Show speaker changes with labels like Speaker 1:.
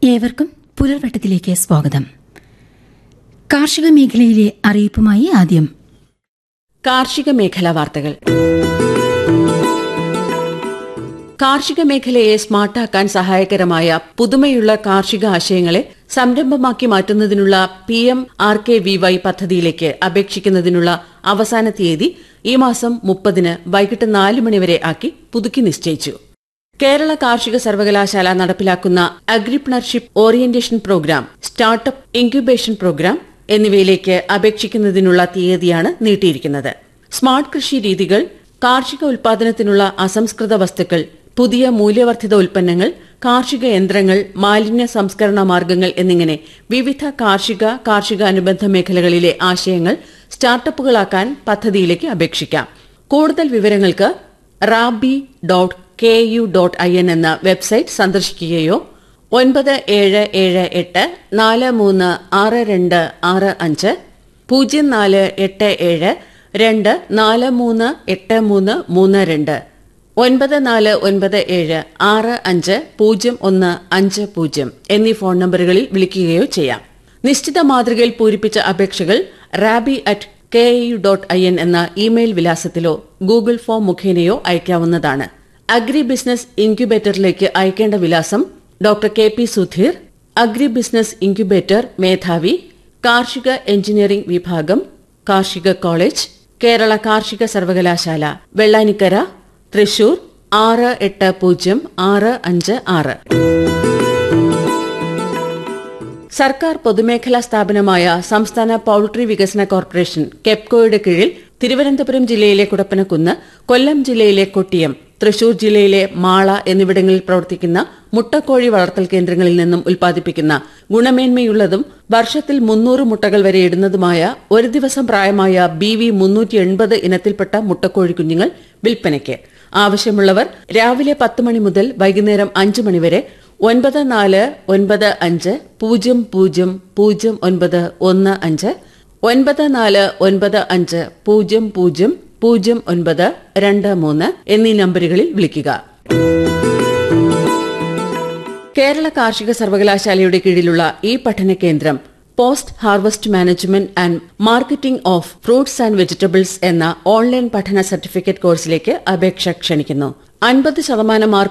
Speaker 1: ഏവർക്കും പുലർവട്ടത്തിലേക്ക് സ്വാഗതം കാർഷിക മേഖലയിലെ അറിയിപ്പുമായി ആദ്യം
Speaker 2: കാർഷിക മേഖലാ വാർത്തകൾ കാർഷിക മേഖലയെ സ്മാർട്ടാക്കാൻ സഹായകരമായ പുതുമയുള്ള കാർഷിക ആശയങ്ങളെ സംരംഭമാക്കി മാറ്റുന്നതിനുള്ള P M R K V Y പദ്ധതിയിലേക്ക് അപേക്ഷിക്കുന്നതിനുള്ള അവസാന തീയതി ഈ മാസം മുപ്പതിന് വൈകിട്ട് നാല് മണിവരെ ആക്കി പുതുക്കി നിശ്ചയിച്ചു കേരള കാർഷിക സർവകലാശാല നടപ്പിലാക്കുന്ന agripreneurship orientation programme startup incubation programme എന്നിവയിലേക്ക് അപേക്ഷിക്കുന്നതിനുള്ള തീയതിയാണ് നീട്ടിയിരിക്കുന്നത് സ്മാർട്ട് കൃഷി രീതികൾ കാർഷിക ഉൽപാദനത്തിനുള്ള അസംസ്കൃത വസ്തുക്കൾ പുതിയ മൂല്യവർദ്ധിത ഉൽപ്പന്നങ്ങൾ കാർഷിക യന്ത്രങ്ങൾ മാലിന്യ സംസ്കരണ മാർഗങ്ങൾ എന്നിങ്ങനെ വിവിധ കാർഷിക കാർഷിക അനുബന്ധ മേഖലകളിലെ ആശയങ്ങൾ സ്റ്റാർട്ടപ്പുകളാക്കാൻ പദ്ധതിയിലേക്ക് അപേക്ഷിക്കാം കൂടുതൽ വിവരങ്ങൾക്ക് rabi dot K U dot I N എന്ന വെബ്സൈറ്റ് സന്ദർശിക്കുകയോ ഒൻപത് ഏഴ് ഏഴ് എട്ട് നാല് മൂന്ന് ആറ് രണ്ട് ആറ് അഞ്ച് പൂജ്യം നാല് എട്ട് ഏഴ് രണ്ട് നാല് മൂന്ന് എട്ട് മൂന്ന് മൂന്ന് രണ്ട് ഒൻപത് നാല് ഒൻപത് ഏഴ് ആറ് അഞ്ച് പൂജ്യം ഒന്ന് അഞ്ച് പൂജ്യം എന്നീ ഫോൺ നമ്പറുകളിൽ വിളിക്കുകയോ ചെയ്യാം നിശ്ചിത മാതൃകയിൽ പൂരിപ്പിച്ച അപേക്ഷകൾ rabi at K U dot I N എന്ന ഇമെയിൽ വിലാസത്തിലോ ഗൂഗിൾ ഫോം മുഖേനയോ അയക്കാവുന്നതാണ് അഗ്രി ബിസിനസ് ഇൻക്യുബേറ്ററിലേക്ക് അയക്കേണ്ട വിലാസം doctor K P Sudheer agri business incubator മേധാവി കാർഷിക എഞ്ചിനീയറിംഗ് വിഭാഗം കാർഷിക കോളേജ് കേരള കാർഷിക സർവകലാശാല വെള്ളാനിക്കര തൃശൂർ ആറ് എട്ട് പൂജ്യം ആറ് അഞ്ച് ആറ് സർക്കാർ പൊതുമേഖലാ സ്ഥാപനമായ സംസ്ഥാന പൌൾട്രി വികസന കോർപ്പറേഷൻ കെപ്കോയുടെ കീഴിൽ തിരുവനന്തപുരം ജില്ലയിലെ കുടപ്പനക്കുന്ന് കൊല്ലം ജില്ലയിലെ കൊട്ടിയം തൃശൂർ ജില്ലയിലെ മാള എന്നിവിടങ്ങളിൽ പ്രവർത്തിക്കുന്ന മുട്ടക്കോഴി വളർത്തൽ കേന്ദ്രങ്ങളിൽ നിന്നും ഉൽപ്പാദിപ്പിക്കുന്ന ഗുണമേന്മയുള്ളതും വർഷത്തിൽ മുന്നൂറ് മുട്ടകൾ വരെ ഇടുന്നതുമായ ഒരു ദിവസം പ്രായമായ ബി വി മുന്നൂറ്റി എൺപത് ഇനത്തിൽപ്പെട്ട മുട്ടക്കോഴി കുഞ്ഞുങ്ങൾ വിൽപ്പനയ്ക്ക് ആവശ്യമുള്ളവർ രാവിലെ പത്ത് മണി മുതൽ വൈകുന്നേരം അഞ്ച് മണിവരെ ഒൻപത് നാല് ഒൻപത് അഞ്ച് പൂജ്യം പൂജ്യം പൂജ്യം ഒൻപത് ഒന്ന് അഞ്ച് ഒൻപത് നാല് ഒൻപത് അഞ്ച് പൂജ്യം പൂജ്യം പൂജ്യം ഒൻപത് രണ്ട് മൂന്ന് എന്നീ നമ്പറുകളിൽ വിളിക്കുക കേരള കാർഷിക സർവകലാശാലയുടെ കീഴിലുള്ള ഈ പഠന കേന്ദ്രം post harvest management and marketing of fruits and vegetables എന്ന ഓൺലൈൻ പഠന സർട്ടിഫിക്കറ്റ് കോഴ്സിലേക്ക് അപേക്ഷ ക്ഷണിക്കുന്നു അൻപത് ശതമാനം മാർക്ക്